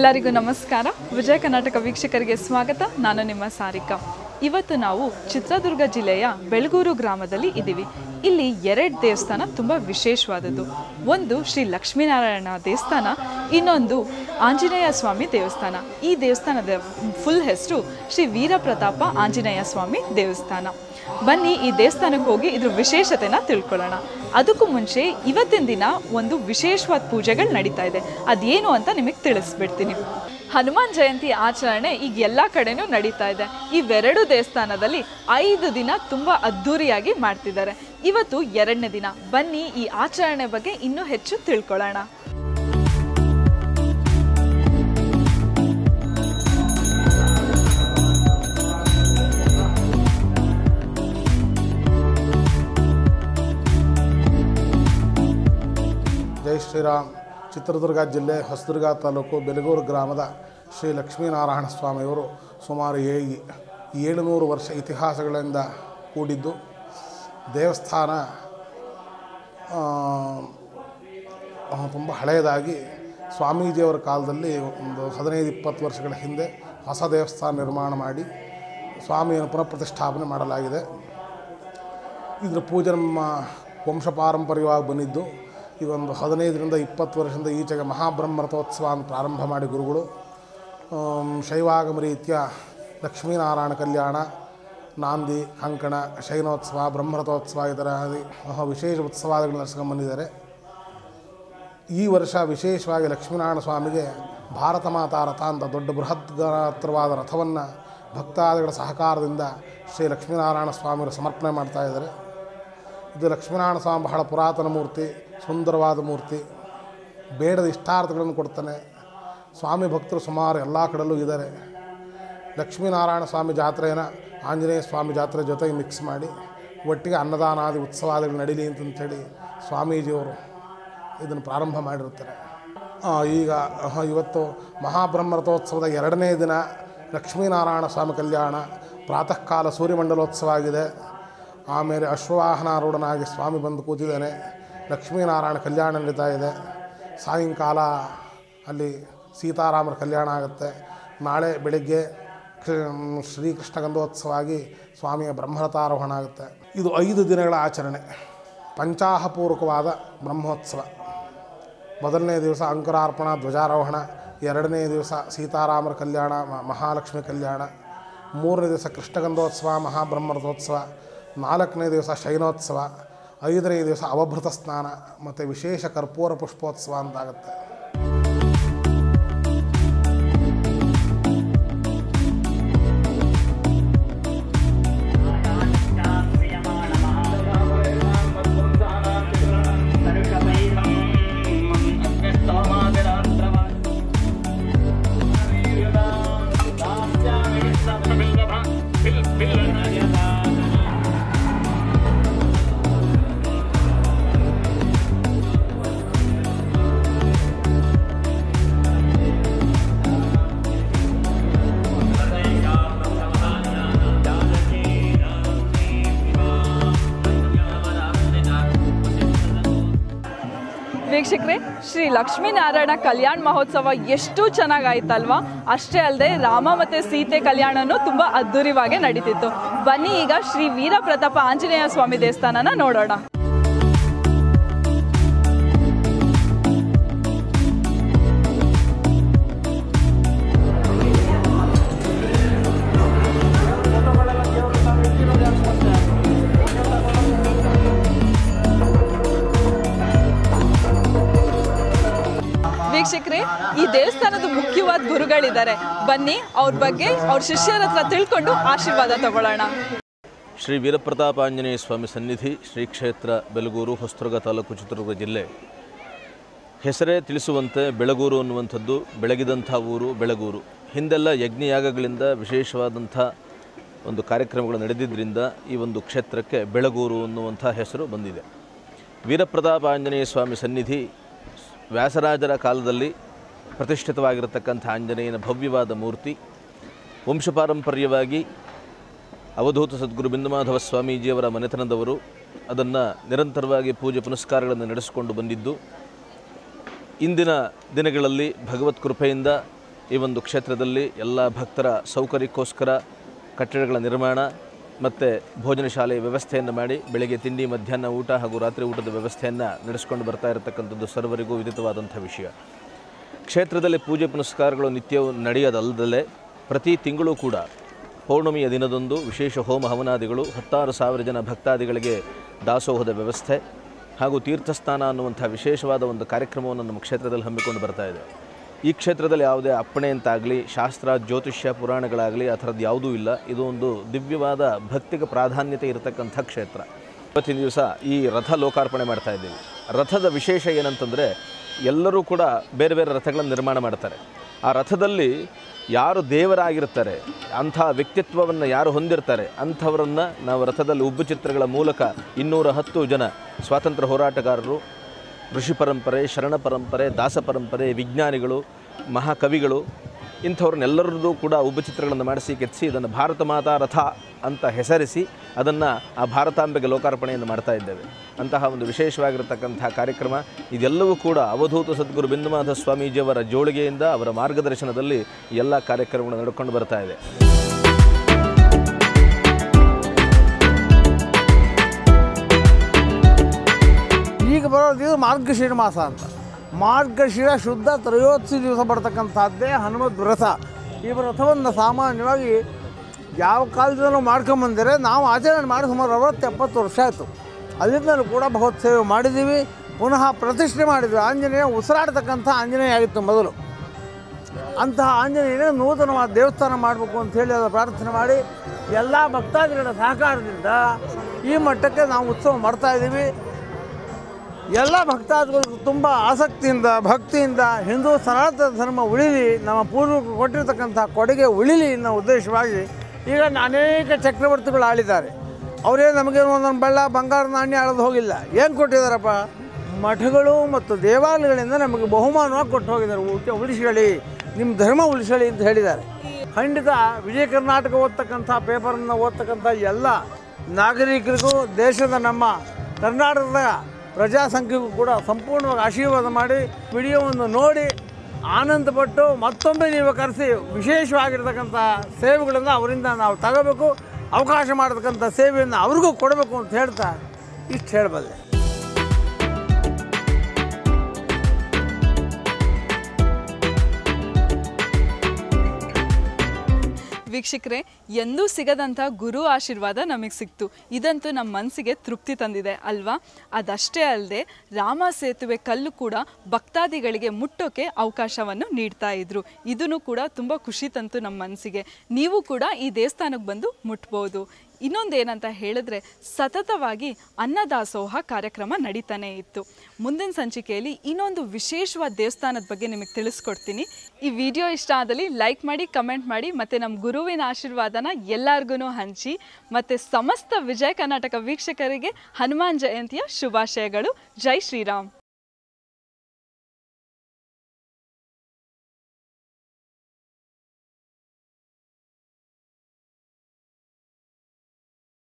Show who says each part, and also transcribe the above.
Speaker 1: ಎಲ್ಲರಿಗೂ ನಮಸ್ಕಾರ ವಿಜಯ ಕರ್ನಾಟಕ ವೀಕ್ಷಕರಿಗೆ ಸ್ವಾಗತ ನಾನು ನಿಮ್ಮ ಸಾರಿಕಾ ಇವತ್ತು ನಾವು ಚಿತ್ರದುರ್ಗ ಜಿಲ್ಲೆಯ ಬೆಳಗೂರು ಗ್ರಾಮದಲ್ಲಿ ಇದ್ದೀವಿ ಇಲ್ಲಿ ಎರಡು ದೇವಸ್ಥಾನ ತುಂಬ ವಿಶೇಷವಾದದ್ದು ಒಂದು ಶ್ರೀ ಲಕ್ಷ್ಮೀನಾರಾಯಣ ದೇವಸ್ಥಾನ ಇನ್ನೊಂದು ಆಂಜನೇಯ ಸ್ವಾಮಿ ದೇವಸ್ಥಾನ ಈ ದೇವಸ್ಥಾನದ ಫುಲ್ ಹೆಸರು ಶ್ರೀ ವೀರಪ್ರತಾಪ ಆಂಜನೇಯ ಸ್ವಾಮಿ ದೇವಸ್ಥಾನ ಬನ್ನಿ ಈ ದೇವಸ್ಥಾನಕ್ಕೆ ಹೋಗಿ ಇದ್ರ ವಿಶೇಷತೆನ ತಿಳ್ಕೊಳ್ಳೋಣ ಅದಕ್ಕೂ ಮುಂಚೆ ಇವತ್ತಿನ ದಿನ ಒಂದು ವಿಶೇಷವಾದ ಪೂಜೆಗಳು ನಡೀತಾ ಇದೆ ಅದೇನು ಅಂತ ನಿಮಗೆ ತಿಳಿಸ್ಬಿಡ್ತೀನಿ ಹನುಮಾನ್ ಜಯಂತಿ ಆಚರಣೆ ಈಗ ಎಲ್ಲ ಕಡೆನೂ ನಡೀತಾ ಇದೆ ಇವೆರಡು ದೇವಸ್ಥಾನದಲ್ಲಿ ಐದು ದಿನ ತುಂಬ ಅದ್ಧೂರಿಯಾಗಿ ಮಾಡ್ತಿದ್ದಾರೆ ಇವತ್ತು ಎರಡನೇ ದಿನ ಬನ್ನಿ ಈ ಆಚರಣೆ ಬಗ್ಗೆ ಇನ್ನೂ ಹೆಚ್ಚು ತಿಳ್ಕೊಳ್ಳೋಣ
Speaker 2: ಜೈ ಶ್ರೀರಾಮ್ ಚಿತ್ರದುರ್ಗ ಜಿಲ್ಲೆ ಹೊಸದುರ್ಗ ತಾಲೂಕು ಬೆಲಗೂರು ಗ್ರಾಮದ ಶ್ರೀ ಲಕ್ಷ್ಮೀನಾರಾಯಣ ಸ್ವಾಮಿಯವರು ಸುಮಾರು ಏ ಏಳುನೂರು ವರ್ಷ ಇತಿಹಾಸಗಳಿಂದ ಕೂಡಿದ್ದು ದೇವಸ್ಥಾನ ತುಂಬ ಹಳೆಯದಾಗಿ ಸ್ವಾಮೀಜಿಯವರ ಕಾಲದಲ್ಲಿ ಒಂದು ಹದಿನೈದು ಇಪ್ಪತ್ತು ವರ್ಷಗಳ ಹಿಂದೆ ಹೊಸ ದೇವಸ್ಥಾನ ನಿರ್ಮಾಣ ಮಾಡಿ ಸ್ವಾಮಿಯನ್ನು ಪುನಃ ಪ್ರತಿಷ್ಠಾಪನೆ ಮಾಡಲಾಗಿದೆ ಇದರ ಪೂಜೆ ನಮ್ಮ ವಂಶ ಪಾರಂಪರ್ಯವಾಗಿ ಬಂದಿದ್ದು ಈಗ ಒಂದು ಹದಿನೈದರಿಂದ ಇಪ್ಪತ್ತು ವರ್ಷದಿಂದ ಈಚೆಗೆ ಮಹಾಬ್ರಹ್ಮರಥೋತ್ಸವ ಅಂತ ಪ್ರಾರಂಭ ಮಾಡಿ ಗುರುಗಳು ಆಮ್, ಶೈವಾಗಮ ರೀತಿಯ ಲಕ್ಷ್ಮೀನಾರಾಯಣ ಕಲ್ಯಾಣ ನಾಂದಿ ಕಂಕಣ ಶಯನೋತ್ಸವ ಬ್ರಹ್ಮರಥೋತ್ಸವ ಈ ಥರ ಮಹಾ ವಿಶೇಷ ಉತ್ಸವಾದಿಗಳು ನಡೆಸ್ಕೊಂಡು ಬಂದಿದ್ದಾರೆ ಈ ವರ್ಷ ವಿಶೇಷವಾಗಿ ಲಕ್ಷ್ಮೀನಾರಾಯಣ ಸ್ವಾಮಿಗೆ ಭಾರತ ಮಾತಾ ರಥ ಅಂತ ದೊಡ್ಡ ಬೃಹತ್ ಗಾತ್ರವಾದ ರಥವನ್ನು ಭಕ್ತಾದಿಗಳ ಸಹಕಾರದಿಂದ ಶ್ರೀ ಲಕ್ಷ್ಮೀನಾರಾಯಣ ಸ್ವಾಮಿಗಳು ಸಮರ್ಪಣೆ ಮಾಡ್ತಾ ಇದ್ದಾರೆ ಇದು ಲಕ್ಷ್ಮೀನಾರಾಯಣ ಸ್ವಾಮಿ ಬಹಳ ಪುರಾತನ ಮೂರ್ತಿ ಸುಂದರವಾದ ಮೂರ್ತಿ ಬೇಡದ ಇಷ್ಟಾರ್ಥಗಳನ್ನು ಕೊಡ್ತಾನೆ ಸ್ವಾಮಿ ಭಕ್ತರು ಸುಮಾರು ಎಲ್ಲ ಕಡೆಯಲ್ಲೂ ಇದ್ದಾರೆ ಲಕ್ಷ್ಮೀನಾರಾಯಣ ಸ್ವಾಮಿ ಜಾತ್ರೆಯನ್ನು ಆಂಜನೇಯ ಸ್ವಾಮಿ ಜಾತ್ರೆ ಜೊತೆಗೆ ಮಿಕ್ಸ್ ಮಾಡಿ ಒಟ್ಟಿಗೆ ಅನ್ನದಾನಾದಿ ಉತ್ಸವಾದಿಗಳು ನಡೀಲಿ ಅಂತಂಥೇಳಿ ಸ್ವಾಮೀಜಿಯವರು ಇದನ್ನು ಪ್ರಾರಂಭ ಮಾಡಿರ್ತಾರೆ ಆ, ಈಗ ಆಹಾ, ಇವತ್ತು ಮಹಾಬ್ರಹ್ಮರಥೋತ್ಸವದ ಎರಡನೇ ದಿನ ಲಕ್ಷ್ಮೀನಾರಾಯಣ ಸ್ವಾಮಿ ಕಲ್ಯಾಣ ಪ್ರಾತಃ ಕಾಲ ಸೂರ್ಯಮಂಡಲೋತ್ಸವ ಆಗಿದೆ ಆಮೇಲೆ ಅಶ್ವವಾಹನಾರೂಢನಾಗಿ ಸ್ವಾಮಿ ಬಂದು ಕೂತಿದ್ದಾನೆ ಲಕ್ಷ್ಮೀನಾರಾಯಣ ಕಲ್ಯಾಣ ನಡೀತಾ ಇದೆ ಸಾಯಂಕಾಲ ಅಲ್ಲಿ ಸೀತಾರಾಮರ ಕಲ್ಯಾಣ ಆಗುತ್ತೆ ನಾಳೆ ಬೆಳಿಗ್ಗೆ ಕೃ- ಶ್ರೀಕೃಷ್ಣ ಗಂಧೋತ್ಸವ ಆಗಿ ಸ್ವಾಮಿಯ ಬ್ರಹ್ಮರಥಾರೋಹಣ ಆಗುತ್ತೆ ಇದು ಐದು ದಿನಗಳ ಆಚರಣೆ ಪಂಚಾಹಪೂರ್ವಕವಾದ ಬ್ರಹ್ಮೋತ್ಸವ ಮೊದಲನೇ ದಿವಸ ಅಂಕುರಾರ್ಪಣ ಧ್ವಜಾರೋಹಣ ಎರಡನೇ ದಿವಸ ಸೀತಾರಾಮರ ಕಲ್ಯಾಣ ಮ- ಮಹಾಲಕ್ಷ್ಮಿ ಕಲ್ಯಾಣ ಮೂರನೇ ದಿವಸ ಕೃಷ್ಣಗಂಧೋತ್ಸವ ಮಹಾಬ್ರಹ್ಮರಥೋತ್ಸವ ನಾಲ್ಕನೇ ದಿವಸ ಶಯನೋತ್ಸವ ಐದನೇ ದಿವಸ ಅವಭೃತ ಸ್ನಾನ ಮತ್ತು ವಿಶೇಷ ಕರ್ಪೂರ ಪುಷ್ಪೋತ್ಸವ ಅಂತಾಗುತ್ತೆ
Speaker 1: ವೀಕ್ಷಕರೇ ಶ್ರೀ ಲಕ್ಷ್ಮೀನಾರಾಯಣ ಕಲ್ಯಾಣ ಮಹೋತ್ಸವ ಎಷ್ಟು ಚೆನ್ನಾಗಾಯ್ತಲ್ವಾ ಅಷ್ಟೇ ಅಲ್ಲದೆ ರಾಮ ಮತ್ತು ಸೀತೆ ಕಲ್ಯಾಣನೂ ತುಂಬ ಅದ್ಧೂರಿವಾಗೇ ನಡೀತಿತ್ತು ಬನ್ನಿ ಈಗ ಶ್ರೀ ವೀರಪ್ರತಾಪ ಆಂಜನೇಯ ಸ್ವಾಮಿ ದೇವಸ್ಥಾನನ ನೋಡೋಣ ವೀಕ್ಷಕರೇ ಈ ದೇವಸ್ಥಾನದ ಮುಖ್ಯವಾದ ಗುರುಗಳಿದ್ದಾರೆ ಬನ್ನಿ ಅವ್ರ ಬಗ್ಗೆ ಅವ್ರ ಶಿಷ್ಯರ ಹತ್ರ ತಿಳ್ಕೊಂಡು ಆಶೀರ್ವಾದ ತಗೊಳ್ಳೋಣ
Speaker 3: ಶ್ರೀ ವೀರಪ್ರತಾಪಾಂಜನೇಯ ಸ್ವಾಮಿ ಸನ್ನಿಧಿ ಶ್ರೀ ಕ್ಷೇತ್ರ ಬೆಲಗೂರು ಹೊಸದುರ್ಗ ತಾಲೂಕು ಚಿತ್ರದುರ್ಗ ಜಿಲ್ಲೆ ಹೆಸರೇ ತಿಳಿಸುವಂತೆ ಬೆಳಗೂರು ಅನ್ನುವಂಥದ್ದು ಬೆಳಗಿದಂಥ ಊರು ಬೆಳಗೂರು ಹಿಂದೆಲ್ಲ ಯಜ್ಞಯಾಗಗಳಿಂದ ವಿಶೇಷವಾದಂಥ ಒಂದು ಕಾರ್ಯಕ್ರಮಗಳು ನಡೆದಿದ್ದರಿಂದ ಈ ಒಂದು ಕ್ಷೇತ್ರಕ್ಕೆ ಬೆಳಗೂರು ಅನ್ನುವಂಥ ಹೆಸರು ಬಂದಿದೆ ವೀರಪ್ರತಾಪ ಆಂಜನೇಯ ಸ್ವಾಮಿ ಸನ್ನಿಧಿ ವ್ಯಾಸರಾಜರ ಕಾಲದಲ್ಲಿ ಪ್ರತಿಷ್ಠಿತವಾಗಿರತಕ್ಕಂಥ ಆಂಜನೇಯನ ಭವ್ಯವಾದ ಮೂರ್ತಿ ವಂಶಪಾರಂಪರ್ಯವಾಗಿ ಅವಧೂತ ಸದ್ಗುರು ಬಿಂದುಮಾಧವ ಸ್ವಾಮೀಜಿಯವರ ಮನೆತನದವರು ಅದನ್ನು ನಿರಂತರವಾಗಿ ಪೂಜೆ ಪುನಸ್ಕಾರಗಳನ್ನು ನಡೆಸಿಕೊಂಡು ಬಂದಿದ್ದು ಇಂದಿನ ದಿನಗಳಲ್ಲಿ ಭಗವತ್ ಕೃಪೆಯಿಂದ ಈ ಒಂದು ಕ್ಷೇತ್ರದಲ್ಲಿ ಎಲ್ಲ ಭಕ್ತರ ಸೌಕರ್ಯಕ್ಕೋಸ್ಕರ ಕಟ್ಟಡಗಳ ನಿರ್ಮಾಣ ಮತ್ತು ಭೋಜನ ಶಾಲೆ ವ್ಯವಸ್ಥೆಯನ್ನು ಮಾಡಿ ಬೆಳಗ್ಗೆ ತಿಂಡಿ ಮಧ್ಯಾಹ್ನ ಊಟ ಹಾಗೂ ರಾತ್ರಿ ಊಟದ ವ್ಯವಸ್ಥೆಯನ್ನು ನಡೆಸ್ಕೊಂಡು ಬರ್ತಾ ಇರತಕ್ಕಂಥದ್ದು ಸರ್ವರಿಗೂ ವಿದಿತವಾದಂಥ ವಿಷಯ ಕ್ಷೇತ್ರದಲ್ಲಿ ಪೂಜೆ ಪುನಸ್ಕಾರಗಳು ನಿತ್ಯವೂ ನಡೆಯೋದಲ್ಲದಲ್ಲೇ ಪ್ರತಿ ತಿಂಗಳು ಕೂಡ ಪೌರ್ಣಮಿಯ ದಿನದಂದು ವಿಶೇಷ ಹೋಮ ಹವನಾದಿಗಳು ಹತ್ತಾರು ಸಾವಿರ ಜನ ಭಕ್ತಾದಿಗಳಿಗೆ ದಾಸೋಹದ ವ್ಯವಸ್ಥೆ ಹಾಗೂ ತೀರ್ಥಸ್ನಾನ ಅನ್ನುವಂಥ ವಿಶೇಷವಾದ ಒಂದು ಕಾರ್ಯಕ್ರಮವನ್ನು ನಮ್ಮ ಕ್ಷೇತ್ರದಲ್ಲಿ ಹಮ್ಮಿಕೊಂಡು ಬರ್ತಾ ಇದೆ ಈ ಕ್ಷೇತ್ರದಲ್ಲಿ ಯಾವುದೇ ಅಪ್ಪಣೆ ಅಂತಾಗಲಿ ಶಾಸ್ತ್ರ ಜ್ಯೋತಿಷ್ಯ ಪುರಾಣಗಳಾಗಲಿ ಆ ಥರದ್ದು ಯಾವುದೂ ಇಲ್ಲ ಇದು ಒಂದು ದಿವ್ಯವಾದ ಭಕ್ತಿಗೆ ಪ್ರಾಧಾನ್ಯತೆ ಇರತಕ್ಕಂಥ ಕ್ಷೇತ್ರ ಇವತ್ತಿನ ದಿವಸ ಈ ರಥ ಲೋಕಾರ್ಪಣೆ ಮಾಡ್ತಾ ಇದ್ದೀವಿ ರಥದ ವಿಶೇಷ ಏನಂತಂದರೆ ಎಲ್ಲರೂ ಕೂಡ ಬೇರೆ ಬೇರೆ ರಥಗಳನ್ನು ನಿರ್ಮಾಣ ಮಾಡ್ತಾರೆ ಆ ರಥದಲ್ಲಿ ಯಾರು ದೇವರಾಗಿರ್ತಾರೆ ಅಂಥ ವ್ಯಕ್ತಿತ್ವವನ್ನು ಯಾರು ಹೊಂದಿರ್ತಾರೆ ಅಂಥವರನ್ನು ನಾವು ರಥದಲ್ಲಿ ಉಬ್ಬು ಚಿತ್ರಗಳ ಮೂಲಕ ಇನ್ನೂರ ಹತ್ತು ಜನ ಸ್ವಾತಂತ್ರ್ಯ ಹೋರಾಟಗಾರರು ಋಷಿ ಪರಂಪರೆ ಶರಣ ಪರಂಪರೆ ದಾಸ ಪರಂಪರೆ ವಿಜ್ಞಾನಿಗಳು ಮಹಾಕವಿಗಳು ಇಂಥವ್ರನ್ನೆಲ್ಲರದ್ದು ಕೂಡ ಉಪಚಿತ್ರಗಳನ್ನು ಮಾಡಿಸಿ ಕೆತ್ತಿಸಿ ಇದನ್ನು ಭಾರತ ಮಾತಾ ರಥ ಅಂತ ಹೆಸರಿಸಿ ಅದನ್ನು ಆ ಭಾರತಾಂಬೆಗೆ ಲೋಕಾರ್ಪಣೆಯನ್ನು ಮಾಡ್ತಾ ಇದ್ದೇವೆ ಅಂತಹ ಒಂದು ವಿಶೇಷವಾಗಿರತಕ್ಕಂಥ ಕಾರ್ಯಕ್ರಮ ಇದೆಲ್ಲವೂ ಕೂಡ ಅವಧೂತ ಸದ್ಗುರು ಬಿಂದುಮಾಧ ಸ್ವಾಮೀಜಿಯವರ ಜೋಳಿಗೆಯಿಂದ ಅವರ ಮಾರ್ಗದರ್ಶನದಲ್ಲಿ ಈ ಎಲ್ಲ ಕಾರ್ಯಕ್ರಮಗಳು ನಡ್ಕೊಂಡು ಬರ್ತಾ ಇದೆ
Speaker 4: ಈಗ ಬರೋದು ಇದು ಮಾರ್ಗಶಿರ ಮಾಸ ಅಂತ ಮಾರ್ಗಶಿರ ಶುದ್ಧ ತ್ರಯೋದಶಿ ದಿವಸ ಬರ್ತಕ್ಕಂಥದ್ದೇ ಹನುಮದ್ ವ್ರತ ಈ ವ್ರತವನ್ನು ಸಾಮಾನ್ಯವಾಗಿ ಯಾವ ಕಾಲದಲ್ಲೂ ಮಾಡ್ಕೊಂಬಂದರೆ ನಾವು ಆಚರಣೆ ಮಾಡಿ ಸುಮಾರು ಅರವತ್ತು ಎಪ್ಪತ್ತು ವರ್ಷ ಆಯಿತು ಅಲ್ಲಿಂದಲೂ ಕೂಡ ಭಗವತ್ ಸೇವೆ ಮಾಡಿದ್ದೀವಿ ಪುನಃ ಪ್ರತಿಷ್ಠೆ ಮಾಡಿದ್ವಿ ಆಂಜನೇಯ ಉಸಿರಾಡ್ತಕ್ಕಂಥ ಆಂಜನೇಯ ಆಗಿತ್ತು ಮೊದಲು ಅಂತಹ ಆಂಜನೇಯನ ನೂತನವಾದ ದೇವಸ್ಥಾನ ಮಾಡಬೇಕು ಅಂತ ಹೇಳಿ ಅದರ ಪ್ರಾರ್ಥನೆ ಮಾಡಿ ಎಲ್ಲ ಭಕ್ತಾದಿಗಳ ಸಹಕಾರದಿಂದ ಈ ಮಟ್ಟಕ್ಕೆ ನಾವು ಉತ್ಸವ ಮಾಡ್ತಾ ಇದ್ದೀವಿ ಎಲ್ಲ ಭಕ್ತಾದಿಗಳು ತುಂಬ ಆಸಕ್ತಿಯಿಂದ ಭಕ್ತಿಯಿಂದ ಹಿಂದೂ ಸನಾತನ ಧರ್ಮ ಉಳಿಲಿ ನಮ್ಮ ಪೂರ್ವಕರು ಕೊಟ್ಟಿರ್ತಕ್ಕಂಥ ಕೊಡುಗೆ ಉಳಿಲಿ ಅನ್ನೋ ಉದ್ದೇಶವಾಗಿ ಈಗ ಅನೇಕ ಚಕ್ರವರ್ತಿಗಳು ಆಳಿದ್ದಾರೆ ಅವರೇ ನಮಗೆ ಒಂದೊಂದು ಬೆಳ್ಳ ಬಂಗಾರ ನಾಣ್ಯ ಆಳೋದು ಹೋಗಿಲ್ಲ ಏನು ಕೊಟ್ಟಿದ್ದಾರಪ್ಪ ಮಠಗಳು ಮತ್ತು ದೇವಾಲಯಗಳಿಂದ ನಮಗೆ ಬಹುಮಾನವಾಗಿ ಕೊಟ್ಟು ಹೋಗಿದ್ದಾರೆ ಉ- ಉಳಿಸ್ಕೊಳ್ಳಿ ನಿಮ್ಮ ಧರ್ಮ ಉಳಿಸ್ಕೊಳ್ಳಿ ಅಂತ ಹೇಳಿದ್ದಾರೆ ಖಂಡಿತ ವಿಜಯ ಕರ್ನಾಟಕ ಓದ್ತಕ್ಕಂಥ ಪೇಪರನ್ನು ಓದ್ತಕ್ಕಂಥ ಎಲ್ಲ ನಾಗರಿಕರಿಗೂ ದೇಶದ ನಮ್ಮ ಕರ್ನಾಟಕದ ಪ್ರಜಾಸಂಖ್ಯೆಗೂ ಕೂಡ ಸಂಪೂರ್ಣವಾಗಿ ಆಶೀರ್ವಾದ ಮಾಡಿ ವಿಡಿಯೋವನ್ನು ನೋಡಿ ಆನಂದಪಟ್ಟು ಮತ್ತೊಮ್ಮೆ ನೀವು ಕರೆಸಿ ವಿಶೇಷವಾಗಿರ್ತಕ್ಕಂಥ ಸೇವೆಗಳನ್ನು ಅವರಿಂದ ನಾವು ತಗೋಬೇಕು ಅವಕಾಶ ಮಾಡತಕ್ಕಂಥ ಸೇವೆಯನ್ನು ಅವ್ರಿಗೂ ಕೊಡಬೇಕು ಅಂತ ಹೇಳ್ತಾ ಇಷ್ಟು ಹೇಳಬಲ್ಲೆ
Speaker 1: ವೀಕ್ಷಕರೇ ಎಂದೂ ಸಿಗದಂಥ ಗುರು ಆಶೀರ್ವಾದ ನಮಗೆ ಸಿಕ್ತು ಇದಂತೂ ನಮ್ಮ ಮನಸ್ಸಿಗೆ ತೃಪ್ತಿ ತಂದಿದೆ ಅಲ್ವಾ ಅದಷ್ಟೇ ಅಲ್ಲದೆ ರಾಮ ಸೇತುವೆ ಕಲ್ಲು ಕೂಡ ಭಕ್ತಾದಿಗಳಿಗೆ ಮುಟ್ಟೋಕೆ ಅವಕಾಶವನ್ನು ನೀಡ್ತಾ ಇದ್ರು ಇದನ್ನು ಕೂಡ ತುಂಬ ಖುಷಿ ತಂತು ನಮ್ಮ ಮನಸ್ಸಿಗೆ ನೀವು ಕೂಡ ಈ ದೇವಸ್ಥಾನಕ್ಕೆ ಬಂದು ಮುಟ್ಬೋದು ಇನ್ನೊಂದೇನಂತ ಹೇಳಿದ್ರೆ ಸತತವಾಗಿ ಅನ್ನದಾಸೋಹ ಕಾರ್ಯಕ್ರಮ ನಡೀತಾನೆ ಇತ್ತು ಮುಂದಿನ ಸಂಚಿಕೆಯಲ್ಲಿ ಇನ್ನೊಂದು ವಿಶೇಷವಾದ ದೇವಸ್ಥಾನದ ಬಗ್ಗೆ ನಿಮಗೆ ತಿಳಿಸ್ಕೊಡ್ತೀನಿ ಈ ವಿಡಿಯೋ ಇಷ್ಟ ಆದಲ್ಲಿ ಲೈಕ್ ಮಾಡಿ ಕಮೆಂಟ್ ಮಾಡಿ ಮತ್ತು ನಮ್ಮ ಗುರುವಿನ ಆಶೀರ್ವಾದನ ಎಲ್ಲರಿಗೂ ಹಂಚಿ ಮತ್ತು ಸಮಸ್ತ ವಿಜಯ ಕರ್ನಾಟಕ ವೀಕ್ಷಕರಿಗೆ ಹನುಮಾನ್ ಜಯಂತಿಯ ಶುಭಾಶಯಗಳು ಜೈ ಶ್ರೀರಾಮ್